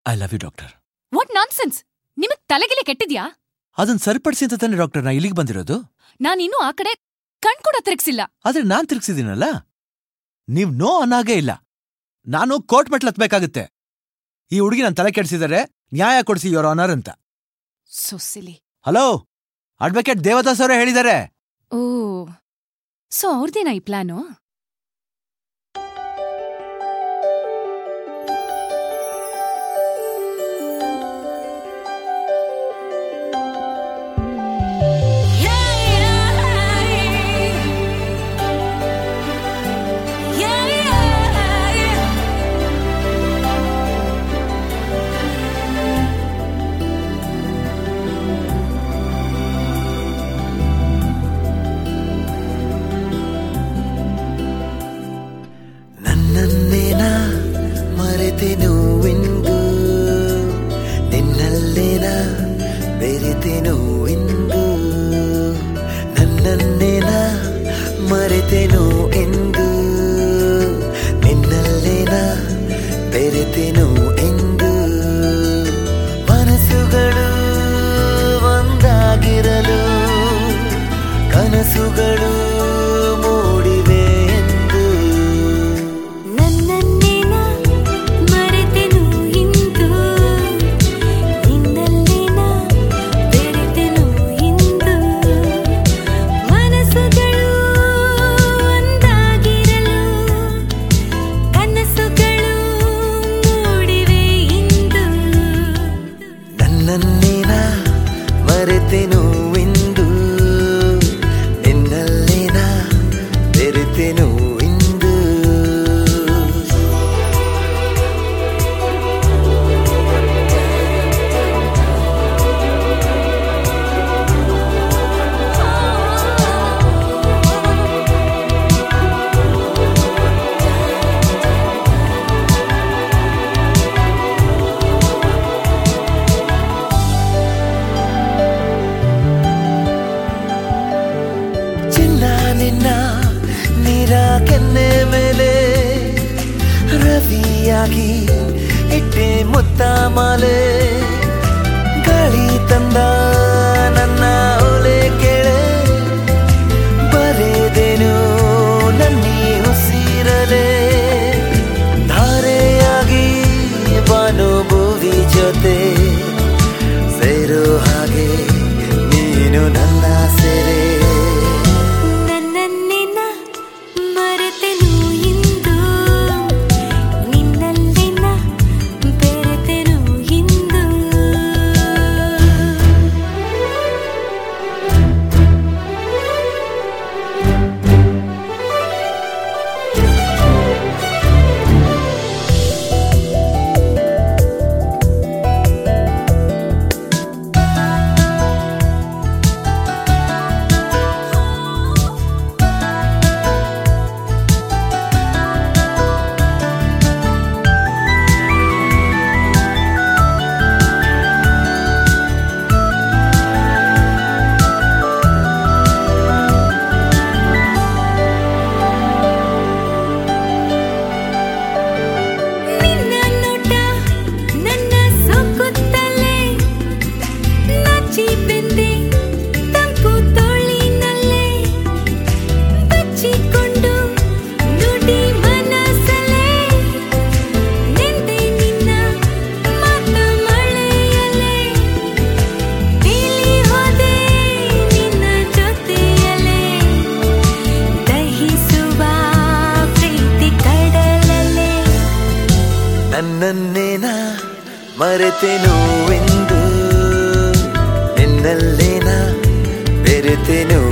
I love you doctor what nonsense ನಿಮಗ್ ತಲೆಗಿಲೆ ಕೆಟ್ಟಿದ್ಯಾ ಅದನ್ನ ಸರಿಪಡಿಸಿ ಅಂತ ತಾನೆ ಡಾಕ್ಟರ್ ನಾ ಇಲ್ಲಿಗೆ ಬಂದಿರೋದು ನಾನಿನ್ನೂ ಆ ಕಡೆ ಕಣ್ ಕೂಡ ತಿರುಗ್ಸಿಲ್ಲ ಆದ್ರೆ ನಾನ್ ತಿರ್ಗ್ಸಿದ್ದೀನಲ್ಲ ನೀವ್ ನೋ ಅನ್ನಾಗೇ ಇಲ್ಲ ನಾನು ಕೋರ್ಟ್ ಮೆಟ್ಲ್ ಹತ್ಬೇಕಾಗುತ್ತೆ ಈ ಹುಡುಗಿ ನನ್ ತಲೆ ಕೆಡಿಸಿದರೆ ನ್ಯಾಯ ಕೊಡಿಸಿ ಯೋರ್ ಆನರ್ ಅಂತ ಸೊಸಿಲಿ ಹಲೋ ಅಡ್ವೊಕೇಟ್ ದೇವದಾಸ್ ಅವರೇ ಹೇಳಿದ್ದಾರೆ ಓ ಸೊ ಅವ್ರದೇನಾ ಈ ಪ್ಲಾನು ನನ್ನನ್ನೇನ ಮರೆತೆನು ಇಂದು ನಿನ್ನಲ್ಲೇನ ಬೆರೆತೆನು ಇಂದು ನನ್ನನ್ನೇನ ಮರೆತೆನು ಎಂದು ನಿನ್ನಲ್ಲೇನ ಬೆರೆತೆನು ಎಂದು ಮನಸ್ಸುಗಳು ಒಂದಾಗಿರಲು ಕನಸುಗಳು ಮೂಡಿವೆ ಎಂದು ನನ್ನನ್ನೇನ ಮರೆತೆನು ಇಂದು ನಿನ್ನಲ್ಲೇನ ಬೆರೆತೆನು ಇಂದು ಮನಸ್ಸುಗಳು ಒಂದಾಗಿರಲು ಕನಸುಗಳು ಮೂಡಿವೆ ಇಂದು ನನ್ನನ್ನೇನ ಮರೆತೆನು ಇಂದು ನಿನ್ನಲ್ಲೇನ ಬೆರೆತೆನು ಇಂದು ಚಿನ್ನ ನಿನ್ನ ನೀರ ಕೆನ್ನೆ ಮೇಲೆ ರವಿಯಾಗಿ ಇಟ್ಟೆ ಮುತ್ತ ಮಾಲೆ ಗಾಳಿ ತಂದ ನನ್ನ ಒಲೆ ಕೆಳೆ ಬರೆದೇನು ನನ್ನಿ ಉಸಿರಲೆ ಧಾರೆಯಾಗಿ ಬಾನು ಭೂವಿ ಜೊತೆ ಸೇರೋ ಹಾಗೆ ನೀನು ನನ್ನ ಸೆರೆ ನನ್ನನ್ನೇನ ಮರೆತೆನು ಇಂದು ನಿನ್ನಲ್ಲೇನ ಬೆರೆತೆನು ಇಂದು ನಿನ್ನ ನೋಟ ನನ್ನ ಸೊಕ್ಕುತ್ತಲೇ ನಾಚಿ ಬೆಂದೆ ತಂಪು ತೋಳಿನಲ್ಲೇ ಬಚ್ಚಿಕೊಂಡು ನುಡಿ ಮನಸಲೇ ನೆಂದೆ ನಿನ್ನ ಮಾತ ಮಳೆಯಲೇ ಬೀಳಿ ಹೋದೆ ನಿನ್ನ ಜೊತೆಯಲೇ ದಹಿಸುವ ಪ್ರೀತಿ ಕಡಲಲ್ಲೇ ನನ್ನನ್ನೇನ ಮರೆತೆನು ಎಂದು ನಿನ್ನಲ್ಲೇನ ಬೆರೆತೆನು